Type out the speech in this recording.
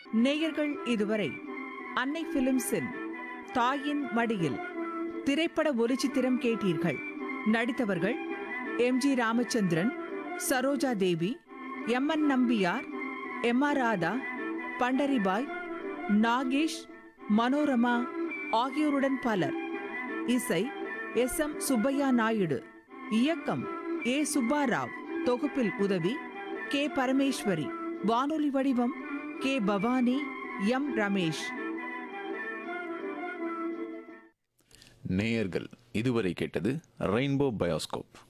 நேயர்கள் இதுவரை அன்னை பிலிம்ஸின் தாயின் மடியில் திரைப்பட ஒலிச்சித்திரம் கேட்டீர்கள் நடித்தவர்கள் M G Ramachandran Saroja Devi M N Nambiar M R Radha Pandaribai Nagesh Manorama ஆகியோருடன் பலர் இசை எஸ் எம் சுப்பையா நாயுடு இயக்கம் ஏ சுப்பாராவ் தொகுப்பில் உதவி கே பரமேஸ்வரி வானொலி வடிவம் கே பவானி எம் ரமேஷ் நேயர்கள் இதுவரை கேட்டது ரெயின்போ பயோஸ்கோப்